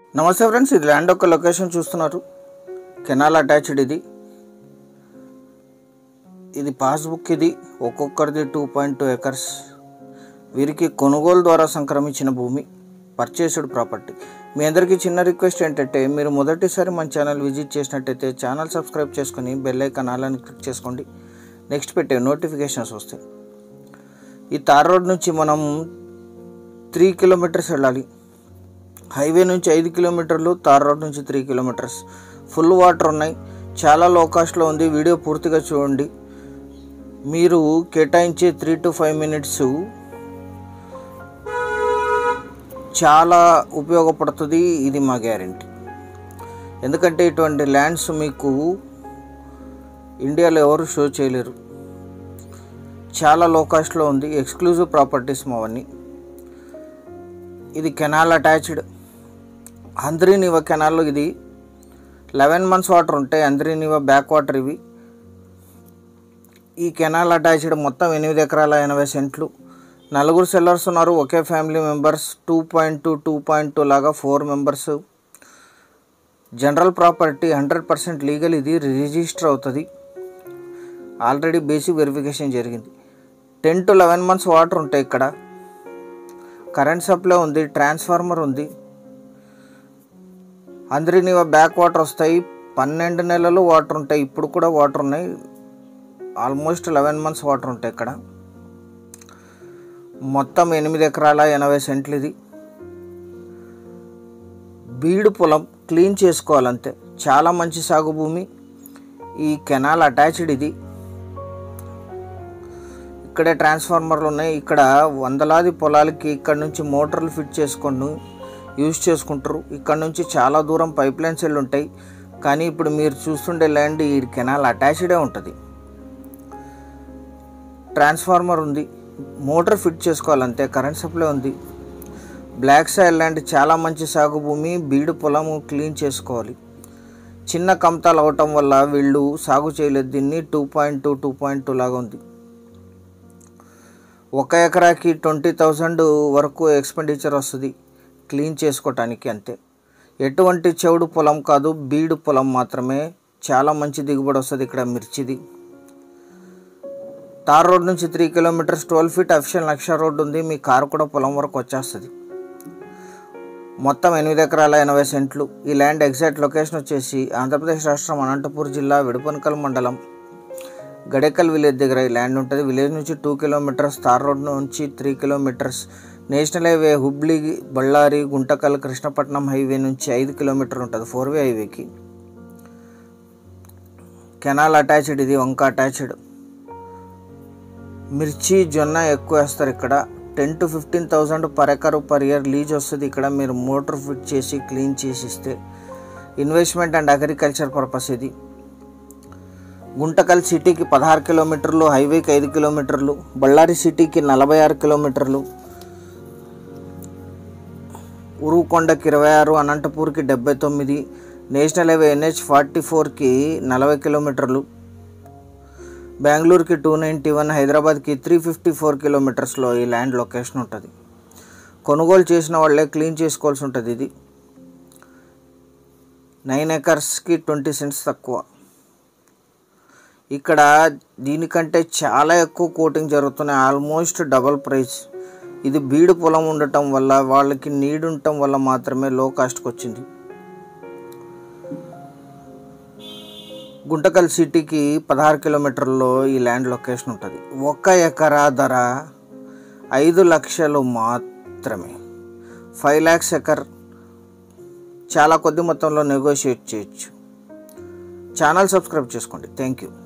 నమస్తే ఫ్రెండ్స్ ఇది ల్యాండ్ యొక్క లొకేషన్ చూస్తున్నారు కెనాల్ అటాచ్డ్ ఇది ఇది పాస్బుక్ ఇది ఒక్కొక్కరిది టూ పాయింట్ టూ ఎకర్స్ వీరికి కొనుగోలు ద్వారా సంక్రమించిన భూమి పర్చేస్డ్ ప్రాపర్టీ మీ అందరికీ చిన్న రిక్వెస్ట్ ఏంటంటే మీరు మొదటిసారి మన ఛానల్ విజిట్ చేసినట్టయితే ఛానల్ సబ్స్క్రైబ్ చేసుకొని బెల్ ఐకాన్ అలాని క్లిక్ చేసుకోండి నెక్స్ట్ పెట్టే నోటిఫికేషన్స్ వస్తాయి ఈ తార్ రోడ్ నుంచి మనం త్రీ కిలోమీటర్స్ వెళ్ళాలి హైవే నుంచి ఐదు కిలోమీటర్లు తార్ రోడ్ నుంచి త్రీ కిలోమీటర్స్ ఫుల్ వాటర్ ఉన్నాయి చాలా లో కాస్ట్లో ఉంది వీడియో పూర్తిగా చూడండి మీరు కేటాయించే త్రీ టు ఫైవ్ మినిట్స్ చాలా ఉపయోగపడుతుంది ఇది మా గ్యారంటీ ఎందుకంటే ఇటువంటి ల్యాండ్స్ మీకు ఇండియాలో ఎవరు షో చేయలేరు చాలా లో కాస్ట్లో ఉంది ఎక్స్క్లూజివ్ ప్రాపర్టీస్ మావన్నీ ఇది కెనాల్ అటాచ్డ్ అంద్రీనివ కెనాల్లో ఇది లెవెన్ మంత్స్ వాటర్ ఉంటాయి అంద్రీనివ బ్యాక్ వాటర్ ఇవి ఈ కెనాల్ అటాచ్డ్ మొత్తం ఎనిమిది ఎకరాల ఎనభై సెంట్లు నలుగురు సెల్లర్స్ ఉన్నారు ఒకే family members two point two two point two లాగా four members general property hundred percent legal ఇది రిజిస్టర్ అవుతుంది ఆల్రెడీ బేసిక్ వెరిఫికేషన్ జరిగింది ten to eleven months water ఉంటాయి ఇక్కడ కరెంట్ సప్లై ఉంది ట్రాన్స్ఫార్మర్ ఉంది అందరినీ బ్యాక్ వాటర్ వస్తాయి పన్నెండు నెలలు వాటర్ ఉంటాయి ఇప్పుడు కూడా వాటర్ ఉన్నాయి ఆల్మోస్ట్ లెవెన్ మంత్స్ వాటర్ ఉంటాయి ఇక్కడ మొత్తం ఎనిమిది ఎకరాల ఎనభై సెంట్లు ఇది బీడు పొలం క్లీన్ చేసుకోవాలంతే చాలా మంచి సాగు భూమి ఈ కెనాల్ అటాచ్డ్ ఇది ఇక్కడే ట్రాన్స్ఫార్మర్లు ఉన్నాయి ఇక్కడ వందలాది పొలాలకి ఇక్కడ నుంచి మోటార్లు ఫిట్ చేసుకొని యూజ్ చేసుకుంటారు ఇక్కడ నుంచి చాలా దూరం పైప్ లైన్స్ వెళ్ళి ఉంటాయి కానీ ఇప్పుడు మీరు చూస్తుండే ల్యాండ్ ఈ కెనాల్ అటాచ్డే ఉంటుంది ట్రాన్స్ఫార్మర్ ఉంది మోటార్ ఫిట్ చేసుకోవాలంతే కరెంట్ సప్లై ఉంది బ్లాక్ సాయిల్ ల్యాండ్ చాలా మంచి సాగు భూమి బీడు పొలము క్లీన్ చేసుకోవాలి చిన్న కమతాలు అవటం వల్ల వీళ్ళు సాగు చేయలేదు దీన్ని two point two two point two లాగా ఉంది ఒక ఎకరాకి ట్వంటీ థౌజండ్ వరకు ఎక్స్పెండిచర్ వస్తుంది క్లీన్ చేసుకోవటానికి అంతే ఎటువంటి చెవుడు పొలం కాదు బీడు పొలం మాత్రమే చాలా మంచి దిగుబడి వస్తుంది ఇక్కడ మిర్చిది తార్ రోడ్ నుంచి three kilometres twelve feet official లక్ష రోడ్ ఉంది మీ కారు కూడా పొలం వరకు వచ్చేస్తుంది మొత్తం ఎనిమిది ఎకరాల ఎనభై సెంట్లు ఈ ల్యాండ్ ఎగ్జాక్ట్ లొకేషన్ వచ్చేసి ఆంధ్రప్రదేశ్ రాష్ట్రం అనంతపూర్ జిల్లా విడుపనకల్ మండలం గడేకల్ విలేజ్ దగ్గర ఈ ల్యాండ్ ఉంటుంది విలేజ్ నుంచి టూ కిలోమీటర్స్ తార్ రోడ్ నుంచి three kilometres national highway Hubli Bellary Guntakal Krishnapatnam highway నుంచి ఐదు కిలోమీటర్ ఉంటుంది ఫోర్ వే హైవేకి కెనాల్ అటాచ్డ్ ఇది వంక అటాచ్డ్ మిర్చి జొన్న ఎక్కువ వేస్తారు ఇక్కడ ten to fifteen thousand per acre per year lease వస్తుంది ఇక్కడ మీరు మోటార్ ఫిట్ చేసి క్లీన్ చేసి ఇస్తే ఇన్వెస్ట్మెంట్ అండ్ అగ్రికల్చర్ పర్పస్ ఇది గుంటకల్ సిటీకి పదహారు కిలోమీటర్లు హైవేకి ఐదు కిలోమీటర్లు బళ్ళారి సిటీకి నలభై ఆరు కిలోమీటర్లు ఉరుకొండకి ఇరవై ఆరు అనంతపూర్కి డెబ్బై తొమ్మిది నేషనల్ హైవే ఎన్హెచ్ ఫార్టీ ఫోర్కి నలభై కిలోమీటర్లు బెంగళూరుకి టూ నైంటీ వన్ హైదరాబాద్కి త్రీ ఫిఫ్టీ ఫోర్ కిలోమీటర్స్లో ఈ ల్యాండ్ లొకేషన్ ఉంటుంది కొనుగోలు చేసిన వాళ్ళే క్లీన్ చేసుకోవాల్సి ఉంటుంది ఇది నైన్ ఎకర్స్కి ట్వంటీ సెంట్స్ తక్కువ ఇక్కడ దీనికంటే చాలా ఎక్కువ కోటింగ్ జరుగుతున్నాయి ఆల్మోస్ట్ డబల్ ప్రైస్ ఇది బీడు పొలం ఉండటం వల్ల వాళ్ళకి నీడ్ ఉండటం వల్ల మాత్రమే లో కాస్ట్కి వచ్చింది గుంటకల్ సిటీకి పదహారు కిలోమీటర్లో ఈ ల్యాండ్ లొకేషన్ ఉంటుంది ఒక ఎకరా ధర ఐదు లక్షలు మాత్రమే ఫైవ్ ల్యాక్స్ ఎకర్ చాలా కొద్ది మొత్తంలో నెగోషియేట్ చేయొచ్చు ఛానల్ సబ్స్క్రైబ్ చేసుకోండి థ్యాంక్ యూ